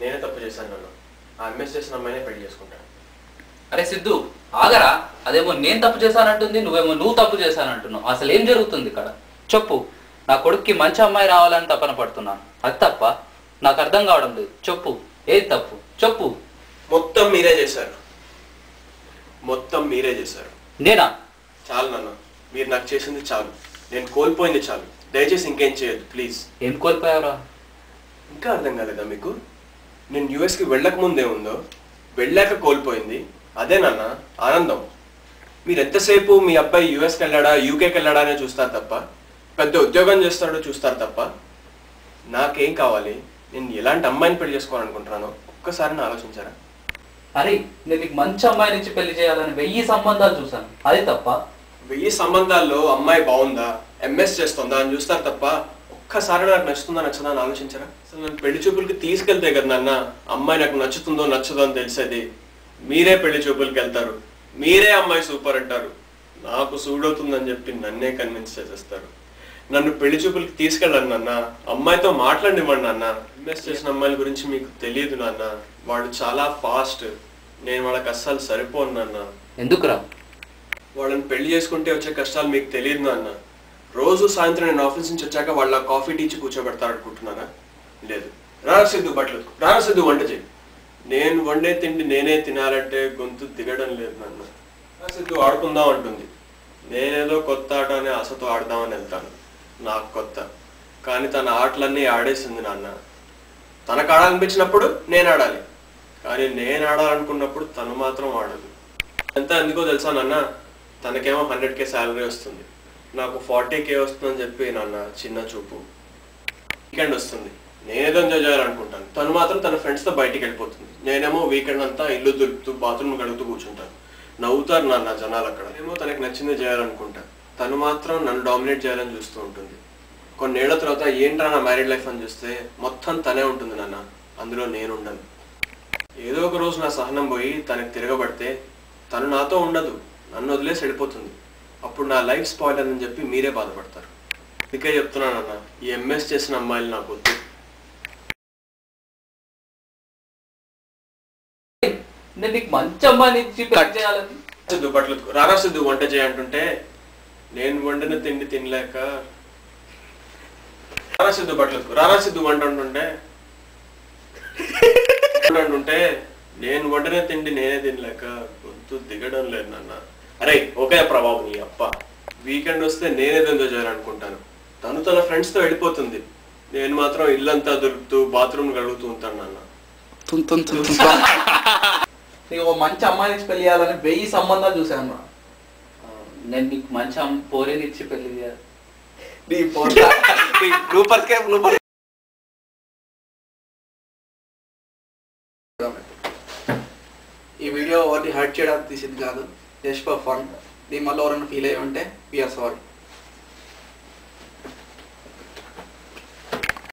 నేనే తప్పు చేశాను నన్ను ఆ ఎంఎస్ చేసిన అమ్మాయినే పెళ్లి చేసుకుంటాను అరే సిద్ధు ఆగరా అదేమో నేను తప్పు చేశానంటుంది నువ్వేమో నువ్వు తప్పు చేశానంటున్నావు అసలు ఏం జరుగుతుంది ఇక్కడ చెప్పు నా కొడుక్కి మంచి అమ్మాయి రావాలని తపన పడుతున్నాను అది తప్ప నాకు అర్థం కావడం లేదు చెప్పు ఏది తప్పు చెప్పు మొత్తం మీరే చేశారు మొత్తం మీరే చేశారు నేనా చాలు నాన్న మీరు నాకు చేసింది చాలు నేను కోల్పోయింది చాలు దయచేసి ఇంకేం చేయొద్దు ప్లీజ్ ఏం కోల్పోయావురా ఇంకా అర్థం కాలేదా మీకు నేను యుఎస్కి వెళ్ళక ముందే ఉందో వెళ్ళాక కోల్పోయింది అదే నాన్న ఆనందం మీరు ఎంతసేపు మీ అబ్బాయి యుఎస్కి వెళ్ళాడా యూకేకి వెళ్ళాడా అనే చూస్తారు తప్ప పెద్ద ఉద్యోగం చేస్తాడో చూస్తారు తప్ప నాకేం కావాలి నేను ఎలాంటి అమ్మాయిని పెళ్లి చేసుకోవాలనుకుంటున్నానో ఒక్కసారి ఆలోచించారా అరే నేను నీకు మంచి అమ్మాయిని ఇచ్చి పెళ్లి చేయాలని వెయ్యి సంబంధాలు చూశాను అది తప్ప వెయ్యి సంబంధాల్లో అమ్మాయి బాగుందా ఎంఎస్ చేస్తుందా అని చూస్తారు తప్ప ఒక్కసారి నాకు నచ్చుతుందా నచ్చదా అని ఆలోచించరా అసలు నన్ను పెళ్లి చూపులకి తీసుకెళ్తే కదా నాన్న అమ్మాయి నాకు నచ్చుతుందో నచ్చదో అని తెలిసేది మీరే పెళ్లి చూపులకి వెళ్తారు మీరే అమ్మాయి సూపర్ అంటారు నాకు సూడవుతుందని చెప్పి నన్నే కన్విన్స్ చేసేస్తారు నన్ను పెళ్లి చూపులకి తీసుకెళ్ళండి నాన్న అమ్మాయితో మాట్లాడివ్వండి నాన్న ఎంఎస్ చేసిన అమ్మాయిల గురించి మీకు తెలియదు నాన్న వాడు చాలా ఫాస్ట్ నేను వాళ్ళకి అస్సలు సరిపోను నాన్న ఎందుకురా వాళ్ళని పెళ్లి చేసుకుంటే వచ్చే కష్టాలు మీకు తెలియదు నాన్న రోజు సాయంత్రం నేను ఆఫీస్ నుంచి వచ్చాక వాళ్ళ కాఫీ టీచి కూర్చోబెడతారు అనుకుంటున్నారా లేదు రారా సిద్ధు బట్టలు ఉతుకు. రారా సిద్ధు వంట చేయి నేను వండే తిండి నేనే తినాలంటే గొంతు దిగడం లేదు నాన్న రా సిద్ధు ఆడుకుందాం అంటుంది నేనేదో కొత్త ఆట అనే ఆశతో ఆడదామని వెళ్తాను నాకు కొత్త కానీ తన ఆటలన్నీ ఆడేసింది నాన్న తనకు ఆడాలనిపించినప్పుడు నేను ఆడాలి కానీ నేను ఆడాలనుకున్నప్పుడు తను మాత్రం ఆడదు ఎంత ఎందుకో తెలుసా నాన్న తనకేమో హండ్రెడ్ కే శాలరీ వస్తుంది నాకు ఫార్టీ కే వస్తుందని చెప్పి నాన్న చిన్న చూపు వీకెండ్ వస్తుంది నేనేదో ఎంజాయ్ చేయాలనుకుంటాను తను మాత్రం తన ఫ్రెండ్స్తో బయటికి వెళ్ళిపోతుంది నేనేమో వీకెండ్ అంతా ఇల్లు దులుపుతూ బాత్రూమ్ కడుగుతూ కూర్చుంటాను నవ్వుతారు నాన్న జనాలు అక్కడ ఏమో తనకి నచ్చింది చేయాలనుకుంటా తను మాత్రం నన్ను డామినేట్ చేయాలని చూస్తూ ఉంటుంది కొన్నేళ్ల తర్వాత ఏంట్రా నా మ్యారీడ్ లైఫ్ అని చూస్తే మొత్తం తనే ఉంటుంది నాన్న అందులో నేను ఉండను ఏదో ఒక రోజు నా సహనం పోయి తనకి తిరగబడితే తను నాతో ఉండదు నన్ను వదిలేసి వెళ్ళిపోతుంది అప్పుడు నా లైఫ్ స్పాయిల్ అని చెప్పి మీరే బాధపడతారు అందుకే చెప్తున్నానన్న ఈ ఎంఎస్ చేసిన అమ్మాయిలు నాకు వద్దు నేను నీకు మంచి అమ్మాయిని ఇచ్చి పెళ్లి చేయాలని సిద్ధు బట్టలు ఉతుకు. రారా సిద్ధు వంట చేయంటుంటే నేను వండిన తిండి తినలేక రారా సిద్ధు బట్టలు ఉతుకు. రారా సిద్ధు వంట అంటుంటే అంటుంటే నేను వండిన తిండి నేనే తినలేక గొంతు దిగడం లేదు నాన్న అరే ఓకే ప్రభావం నీ అప్ప వీకెండ్ వస్తే నేనేదో ఎంజాయ్ చేయాలనుకుంటాను తను తన ఫ్రెండ్స్ తో వెళ్ళిపోతుంది నేను మాత్రం ఇల్లంతా దొరుకుతూ బాత్రూమ్ కడుగుతూ ఉంటాను నాన్న తున్ తున్ తున్ తున్. నీకు ఒక మంచి అమ్మాయిని ఇచ్చి పెళ్లి చేయాలని వెయ్యి సంబంధాలు చూశాను రా నేను నీకు మంచి అమ్మ పోరేని ఇచ్చి పెళ్లి చేయాలి నీ ఫోన్ నీ బ్లూపర్స్కే బ్లూపర్ ఈ వీడియో ఎవరిని హర్ట్ చేయడానికి తీసింది కాదు జస్ట్ ఫర్ ఫన్ దీని వల్ల ఎవరైనా ఫీల్ అయ్యి ఉంటే వీఆర్ సారీ